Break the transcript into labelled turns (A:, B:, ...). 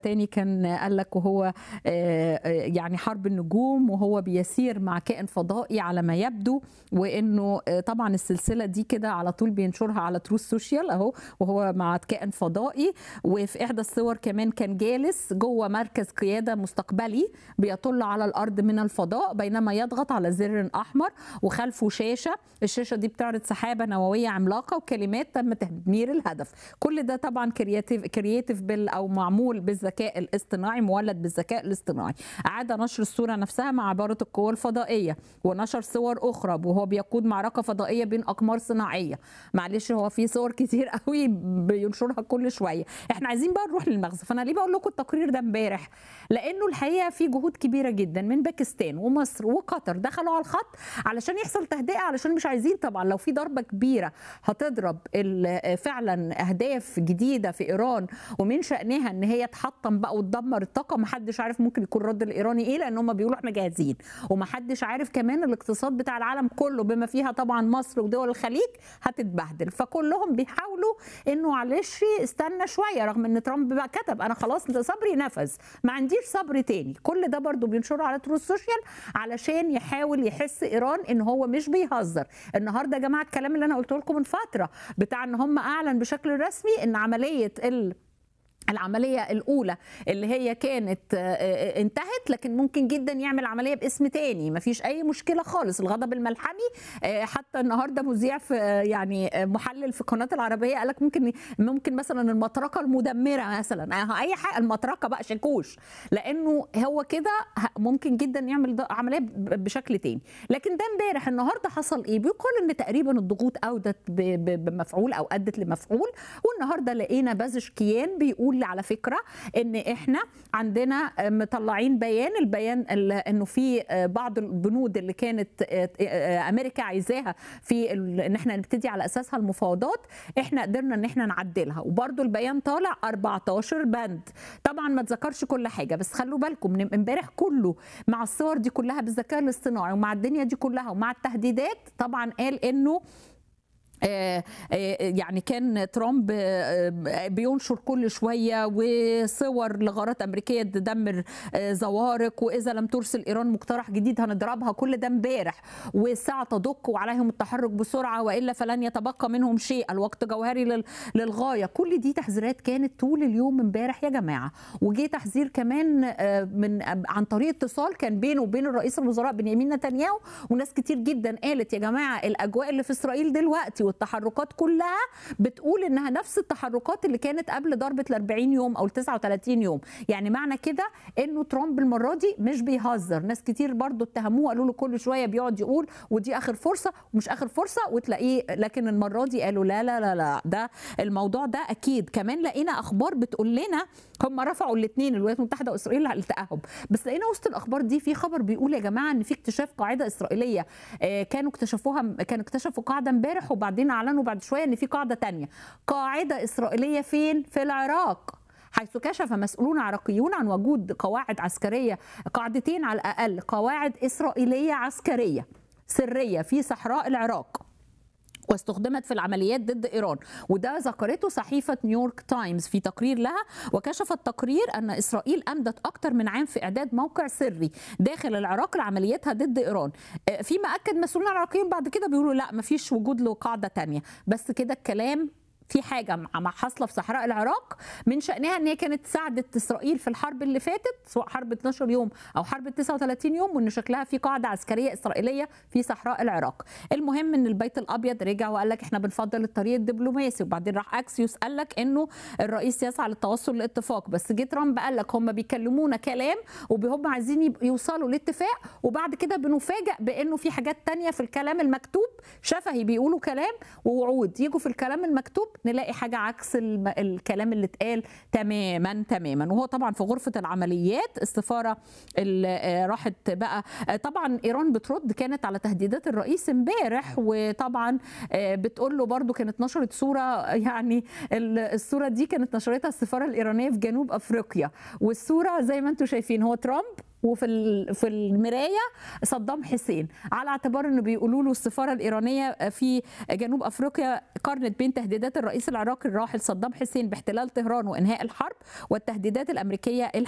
A: تاني كان قال لك وهو آه، آه، يعني حرب النجوم وهو بيسير مع كائن فضائي على ما يبدو وانه آه، طبعا السلسله دي كده على طول بينشرها على تروس سوشيال اهو وهو مع كائن فضائي وفي احدى الصور كمان كان جالس جوه مركز قياده مستقبلي بيطل على الارض من الفضاء بينما يضغط على زر احمر وخلفه شاشه الشاشه دي بتعرض سحابه نوويه عملاقه وكلمات تم تدمير الهدف كل ده طبعا كرياتيف كرياتيف بال او معمول بالذكاء الاصطناعي مولد بالذكاء الاصطناعي اعاد نشر الصوره نفسها مع عباره القوى الفضائيه ونشر صور اخرى وهو بيقود معركه فضائيه بين اقمار صناعيه معلش هو في صور كتير قوي بينشرها كل شويه احنا عايزين بقى نروح للمغزى فانا ليه بقول لكم التقرير ده امبارح لانه الحقيقه في جهود كبيره جدا من باكستان ومصر وقطر دخلوا على الخط علشان يحصل تهدئه علشان مش عايزين طبعا لو في ضربه كبيره هتضرب ال- فعلا اهداف جديده في ايران ومن شانها ان هي تحطم بقى وتدمر الطاقه محدش عارف ممكن يكون الرد الايراني ايه لان هم بيقولوا احنا جاهزين ومحدش عارف كمان الاقتصاد بتاع العالم كله بما فيها طبعا مصر ودول الخليج هتتبهدل فكلهم بيحاولوا انه معلش استنى شويه رغم ان ترامب بقى كتب انا خلاص ده صبري نفذ ما عنديش صبر تاني كل ده برضو بينشره على تروس سوشيال علشان يحاول يحس ايران ان هو مش بيهزر النهارده يا جماعه الكلام اللي انا قلته لكم من فتره بتاع ان هم اعلن بشكل رسمي ان عمليه ال العملية الأولى اللي هي كانت آه، آه، انتهت لكن ممكن جدا يعمل عملية باسم تاني مفيش أي مشكلة خالص الغضب الملحمي آه، حتى النهاردة مذيع في آه، يعني آه، محلل في قناة العربية قالك ممكن ممكن مثلا المطرقة المدمرة مثلا آه، أي حاجة المطرقة بقى شاكوش لأنه هو كده ه- ممكن جدا يعمل ده- عملية ب- بشكل تاني لكن ده امبارح النهاردة حصل إيه بيقول إن تقريبا الضغوط أودت ب- ب- بمفعول أو أدت لمفعول والنهارده لقينا بازشكيان بيقول على فكره ان احنا عندنا مطلعين بيان البيان ال- انه في بعض البنود اللي كانت امريكا عايزاها في ال- ان احنا نبتدي على اساسها المفاوضات احنا قدرنا ان احنا نعدلها وبرده البيان طالع 14 بند طبعا ما تذكرش كل حاجه بس خلوا بالكم من امبارح كله مع الصور دي كلها بالذكاء الاصطناعي ومع الدنيا دي كلها ومع التهديدات طبعا قال انه آه، آه، يعني كان ترامب آه، آه، بينشر كل شويه وصور لغارات امريكيه تدمر آه، زوارق واذا لم ترسل ايران مقترح جديد هنضربها كل ده امبارح والساعه تدق وعليهم التحرك بسرعه والا فلن يتبقى منهم شيء الوقت جوهري لل- للغايه كل دي تحذيرات كانت طول اليوم امبارح يا جماعه وجه تحذير كمان آه، من عن طريق اتصال كان بينه وبين الرئيس الوزراء بنيامين نتنياهو وناس كتير جدا قالت يا جماعه الاجواء اللي في اسرائيل دلوقتي والتحركات كلها بتقول انها نفس التحركات اللي كانت قبل ضربه ال 40 يوم او ال 39 يوم يعني معنى كده انه ترامب المره دي مش بيهزر ناس كتير برضو اتهموه قالوا له كل شويه بيقعد يقول ودي اخر فرصه ومش اخر فرصه وتلاقيه لكن المره دي قالوا لا لا لا لا ده الموضوع ده اكيد كمان لقينا اخبار بتقول لنا هم رفعوا الاثنين الولايات المتحده واسرائيل على التاهب بس لقينا وسط الاخبار دي في خبر بيقول يا جماعه ان في اكتشاف قاعده اسرائيليه آه، كانوا اكتشفوها كانوا اكتشفوا قاعده امبارح وبعدين اعلنوا بعد شويه ان في قاعده تانية قاعده اسرائيليه فين في العراق حيث كشف مسؤولون عراقيون عن وجود قواعد عسكريه قاعدتين على الاقل قواعد اسرائيليه عسكريه سريه في صحراء العراق واستخدمت في العمليات ضد ايران وده ذكرته صحيفه نيويورك تايمز في تقرير لها وكشف التقرير ان اسرائيل امدت اكثر من عام في اعداد موقع سري داخل العراق لعملياتها ضد ايران آه، فيما اكد مسؤولون عراقيين بعد كده بيقولوا لا مفيش وجود له قاعده تانية بس كده الكلام في حاجه مع مع حاصله في صحراء العراق من شانها ان هي كانت ساعدت اسرائيل في الحرب اللي فاتت سواء حرب 12 يوم او حرب 39 يوم وان شكلها في قاعده عسكريه اسرائيليه في صحراء العراق المهم ان البيت الابيض رجع وقال لك احنا بنفضل الطريق الدبلوماسي وبعدين راح اكسيوس قال لك انه الرئيس يسعى للتوصل لاتفاق بس جه ترامب قال لك هم بيكلمونا كلام وهم عايزين يب- يوصلوا لاتفاق وبعد كده بنفاجئ بانه في حاجات تانية في الكلام المكتوب شفهي بيقولوا كلام ووعود يجوا في الكلام المكتوب نلاقي حاجه عكس الم... الكلام اللي اتقال تماما تماما وهو طبعا في غرفه العمليات السفاره اللي آه، راحت بقى آه، طبعا ايران بترد كانت على تهديدات الرئيس امبارح وطبعا آه، بتقول له برضو كانت نشرت صوره يعني ال- الصوره دي كانت نشرتها السفاره الايرانيه في جنوب افريقيا والصوره زي ما انتم شايفين هو ترامب وفي ال- في المرايه صدام حسين على اعتبار انه بيقولوا له السفاره الايرانيه في جنوب افريقيا قارنت بين تهديدات الرئيس العراقي الراحل صدام حسين باحتلال طهران وانهاء الحرب والتهديدات الامريكيه